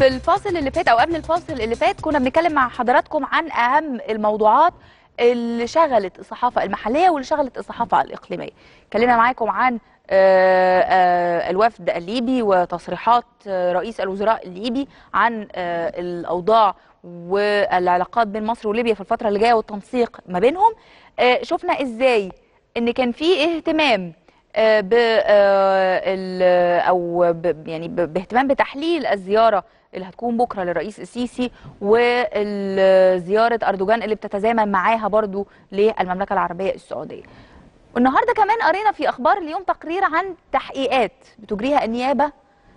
الفاصل اللي فات او قبل الفاصل اللي فات كنا بنتكلم مع حضراتكم عن اهم الموضوعات اللي شغلت الصحافه المحليه واللي شغلت الصحافه الاقليميه اتكلمنا معاكم عن آه، آه، الوفد الليبي وتصريحات آه، رئيس الوزراء الليبي عن آه، الاوضاع والعلاقات بين مصر وليبيا في الفتره اللي جايه والتنسيق ما بينهم آه، شفنا ازاي ان كان في اهتمام آه، ب آه، ال- او ب- يعني ب- باهتمام بتحليل الزياره اللي هتكون بكره للرئيس السيسي وزياره اردوغان اللي بتتزامن معاها برضو للمملكه العربيه السعوديه. والنهارده كمان قرينا في اخبار اليوم تقرير عن تحقيقات بتجريها النيابه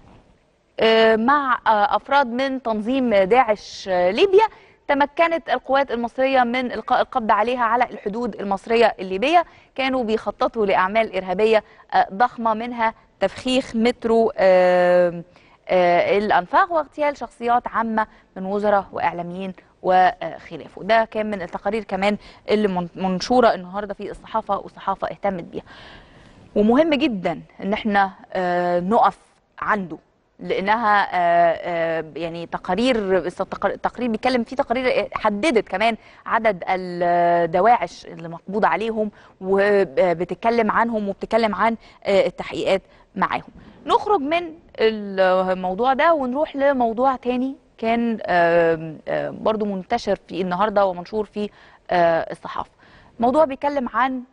آه، مع آه، افراد من تنظيم داعش آه، ليبيا تمكنت القوات المصريه من القاء القبض عليها على الحدود المصريه الليبيه كانوا بيخططوا لاعمال ارهابيه آه، ضخمه منها تفخيخ مترو آه، آه، الانفاق واغتيال شخصيات عامه من وزراء واعلاميين وخلافه ده كان من التقارير كمان اللي من- منشوره النهارده في الصحافه والصحافه اهتمت بيها ومهم جدا ان احنا آه، نقف عنده لانها آه، آه، يعني تقارير التقرير بيتكلم فيه تقارير حددت كمان عدد الدواعش اللي مقبوض عليهم وبتتكلم عنهم وبتتكلم عن آه، التحقيقات معاهم نخرج من الموضوع ده ونروح لموضوع تاني كان آم، آم، برضو منتشر في النهارده ومنشور في آه، الصحافه موضوع بيتكلم عن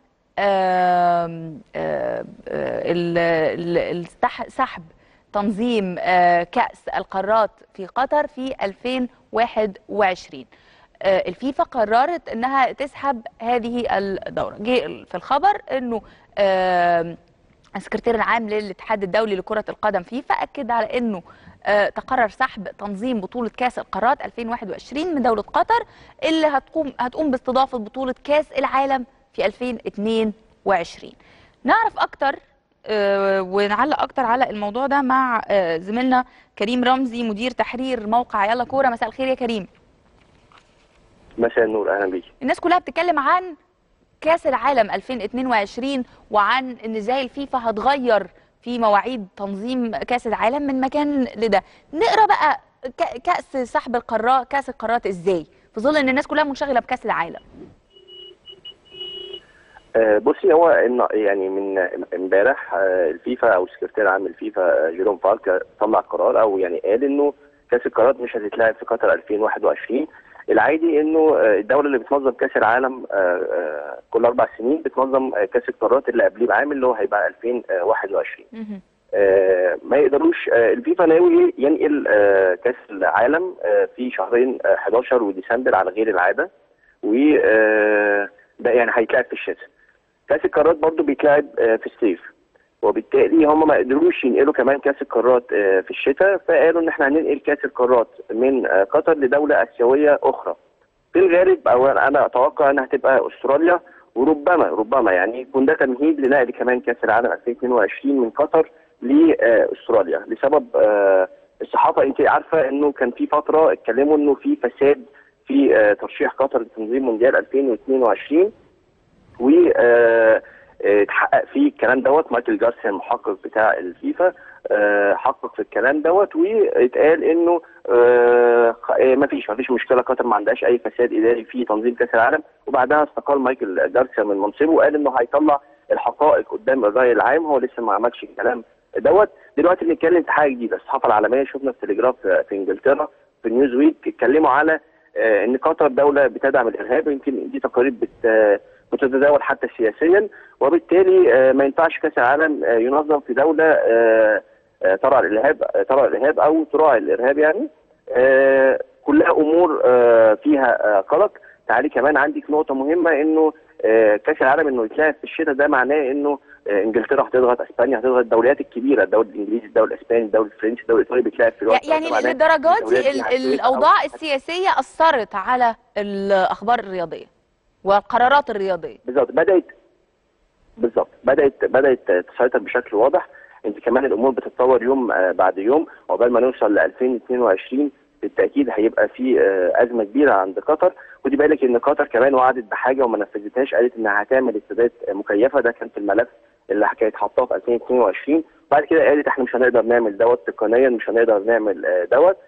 آم، آه، آه، ال- ال- السح- سحب تنظيم آه، كأس القارات في قطر في 2021 آه، الفيفا قررت انها تسحب هذه الدوره جه في الخبر انه آم، السكرتير العام للاتحاد الدولي لكرة القدم فيفا أكد على أنه آه، تقرر سحب تنظيم بطولة كأس القارات 2021 من دولة قطر اللي هتقوم هتقوم باستضافة بطولة كأس العالم في 2022 نعرف أكتر آه، ونعلق أكتر على الموضوع ده مع آه، زميلنا كريم رمزي مدير تحرير موقع يلا كورة مساء الخير يا كريم مساء النور اهلا بيك الناس كلها بتتكلم عن كاس العالم 2022 وعن ان ازاي الفيفا هتغير في مواعيد تنظيم كاس العالم من مكان لده نقرا بقى ك- كاس سحب القارات كاس القارات ازاي في ظل ان الناس كلها منشغله بكاس العالم آه، بصي هو إن- يعني من امبارح آه، الفيفا او سكرتير عام الفيفا آه، جيروم فالك طلع قرار او يعني قال انه كاس القارات مش هتتلعب في قطر 2021 العادي انه آه، الدوله اللي بتنظم كاس العالم آه، آه، كل اربع سنين بتنظم آه، كاس القارات اللي قبليه بعام اللي هو هيبقى 2021 مهم. آه، ما يقدروش آه، الفيفا ناوي ينقل آه، كاس العالم آه، في شهرين آه، 11 وديسمبر على غير العاده و آه، ده يعني هيتلعب في الشتاء كاس القارات برضو بيتلعب آه، في الصيف وبالتالي هم ما قدروش ينقلوا كمان كاس القارات آه، في الشتاء فقالوا ان احنا هننقل كاس القارات من آه، قطر لدوله اسيويه اخرى في الغالب او انا اتوقع انها هتبقى استراليا وربما ربما يعني يكون ده تمهيد لنقل كمان كاس العالم 2022 من قطر لاستراليا لسبب آه، الصحافه انت عارفه انه كان في فتره اتكلموا انه في فساد في آه، ترشيح قطر لتنظيم مونديال 2022 و آه، آه، اتحقق فيه الكلام دوت مايكل جارسيا المحقق بتاع الفيفا آه، حقق في الكلام دوت واتقال انه ما فيش ما فيش مشكله قطر ما عندهاش اي فساد اداري في تنظيم كاس العالم وبعدها استقال مايكل جارسيا من منصبه وقال انه هيطلع الحقائق قدام الراي العام هو لسه ما عملش الكلام دوت دلوقتي بنتكلم في حاجه جديده الصحافه العالميه شفنا في تليجراف في في انجلترا في نيوز ويك اتكلموا على آه، ان قطر دوله بتدعم الارهاب يمكن دي تقارير بت آه، بتتداول حتى سياسيا وبالتالي آه، ما ينفعش كاس العالم آه، ينظم في دوله آه، آه، ترعى الارهاب آه، ترعى الارهاب او تراعي الارهاب يعني آه، كلها امور آه، فيها آه، قلق تعالي كمان عندك نقطه مهمه انه آه، كاس العالم انه يتلعب في الشتاء ده معناه انه آه، انجلترا هتضغط اسبانيا هتضغط الدوريات الكبيره الدوري الانجليزي الدوري الاسباني الدوري الفرنسي الدوري الايطالي بيتلعب في الوقت ده. يعني ده معناه للدرجات الدوريات دي دي ال- هتفرق أو الاوضاع هت- السياسيه اثرت على الاخبار الرياضيه والقرارات الرياضيه بالظبط بدات بالظبط بدات بدات تسيطر بشكل واضح انت كمان الامور بتتطور يوم آه، بعد يوم عقبال ما نوصل ل 2022 بالتاكيد هيبقى في آه، ازمه كبيره عند قطر ودي بالك ان قطر كمان وعدت بحاجه وما نفذتهاش قالت انها هتعمل استادات مكيفه ده كان في الملف اللي كانت حاطاه في 2022 بعد كده قالت احنا مش هنقدر نعمل دوت تقنيا مش هنقدر نعمل آه، دوت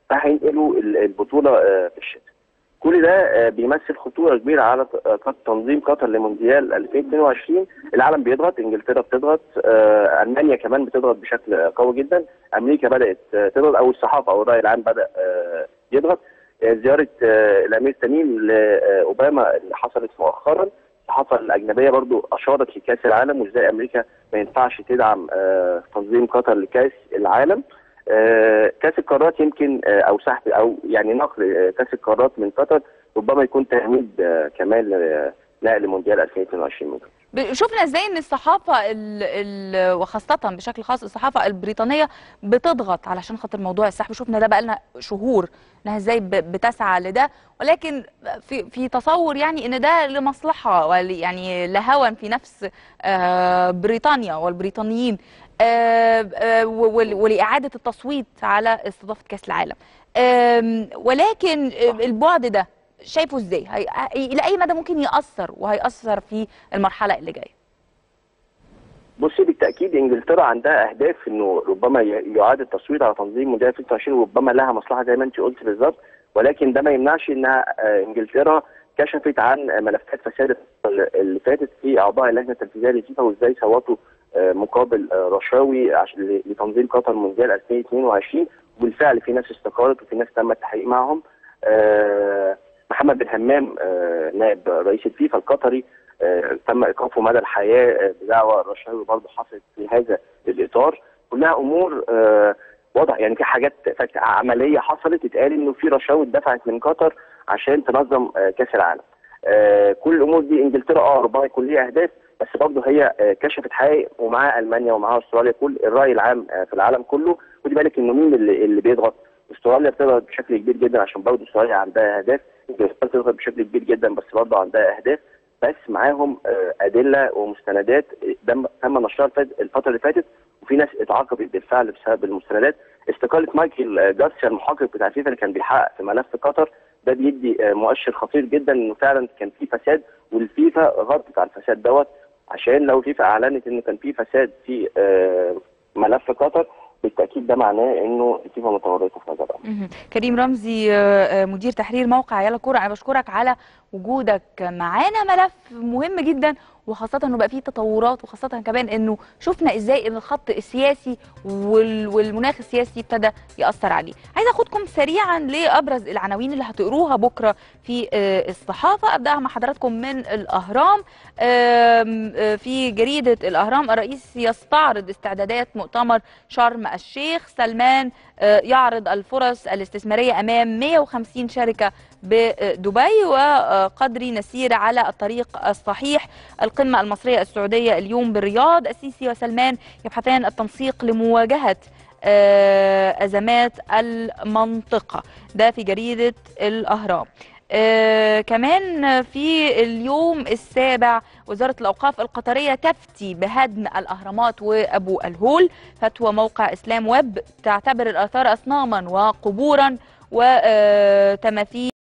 فهينقلوا ال- البطوله آه، في الشتاء. كل ده آه، بيمثل خطوره كبيره على ت- آه، تنظيم قطر لمونديال 2022 العالم بيضغط انجلترا بتضغط آه، المانيا كمان بتضغط بشكل آه، قوي جدا امريكا بدات آه، تضغط او الصحافه او الراي العام بدا آه، يضغط آه، زياره آه، الامير تميم لاوباما اللي حصلت مؤخرا الصحافه الاجنبيه برضو اشارت لكاس العالم وازاي امريكا ما ينفعش تدعم آه، تنظيم قطر لكاس العالم آه، كاس القارات يمكن آه، او سحب او يعني نقل آه، كاس القارات من قطر ربما يكون تهميد آه، كمان آه، نقل مونديال 2022 من قطر. ب- شفنا ازاي ان الصحافه ال ال وخاصه بشكل خاص الصحافه البريطانيه بتضغط علشان خاطر موضوع السحب شفنا ده بقالنا شهور انها ازاي ب- بتسعى لده ولكن في في تصور يعني ان ده لمصلحه ول- يعني لهوى في نفس آه، بريطانيا والبريطانيين آه، آه، ول- ولاعاده التصويت على استضافه كاس العالم آم، ولكن البعد ده شايفه ازاي؟ هي... هي- الى اي مدى ممكن ياثر وهياثر في المرحله اللي جايه؟ بصي بالتاكيد انجلترا عندها اهداف انه ربما ي- يعاد التصويت على تنظيم مونديال 2022 وربما لها مصلحه زي ما انت قلت بالظبط ولكن ده ما يمنعش انها آه، انجلترا كشفت عن آه، ملفات فساد اللي فاتت في اعضاء اللجنه التنفيذيه للفيفا وازاي صوتوا آه، مقابل آه، رشاوي عشان ل- لتنظيم قطر مونديال 2022 وبالفعل في ناس استقالت وفي ناس تم التحقيق معهم آه، محمد بن همام آه، نائب رئيس الفيفا القطري آه، تم ايقافه مدى الحياه آه، بدعوى رشاوي برضه حصلت في هذا الاطار كلها امور آه، واضح يعني في حاجات فك- عمليه حصلت اتقال انه في رشاوي اتدفعت من قطر عشان تنظم آه، كاس العالم آه، كل الامور دي انجلترا اه ربما يكون ليها اهداف بس برضه هي آه، كشفت حقائق ومعاها المانيا ومعاها استراليا كل الراي العام آه، في العالم كله ودي بالك انه مين اللي, اللي بيضغط استراليا بتضغط بشكل كبير جدا عشان برضه استراليا عندها اهداف انجلترا بتضغط بشكل كبير جدا بس برضه عندها اهداف بس معاهم آه، ادله ومستندات دم- تم نشرها الفت- الفتره اللي فاتت وفي ناس اتعاقبت بالفعل بسبب المستندات استقاله مايكل آه، جارسيا المحقق بتاع الفيفا اللي كان بيحقق في ملف قطر ده بيدي آه، مؤشر خطير جدا انه فعلا كان في فساد والفيفا غطت على الفساد دوت عشان لو الفيفا اعلنت انه كان في فساد في آه، ملف قطر بالتاكيد ده معناه انه الفيفا متورطه في هذا الامر مهم. كريم رمزي آه، آه، مدير تحرير موقع يلا كوره انا بشكرك على وجودك معانا ملف مهم جدا وخاصة انه بقى فيه تطورات وخاصة كمان انه شفنا ازاي ان الخط السياسي وال- والمناخ السياسي ابتدى يأثر عليه. عايزة اخدكم سريعا لابرز العناوين اللي هتقروها بكرة في آه، الصحافة ابداها مع حضراتكم من الاهرام آم، آه، في جريدة الاهرام الرئيس يستعرض استعدادات مؤتمر شرم الشيخ سلمان آه، يعرض الفرص الاستثمارية أمام 150 شركة بدبي وقدري نسير على الطريق الصحيح القمة المصرية السعودية اليوم بالرياض السيسي وسلمان يبحثان التنسيق لمواجهة آه، أزمات المنطقة ده في جريدة الأهرام آه كمان في اليوم السابع وزارة الأوقاف القطرية تفتي بهدم الأهرامات وأبو الهول فتوى موقع إسلام ويب تعتبر الآثار أصناما وقبورا وتماثيل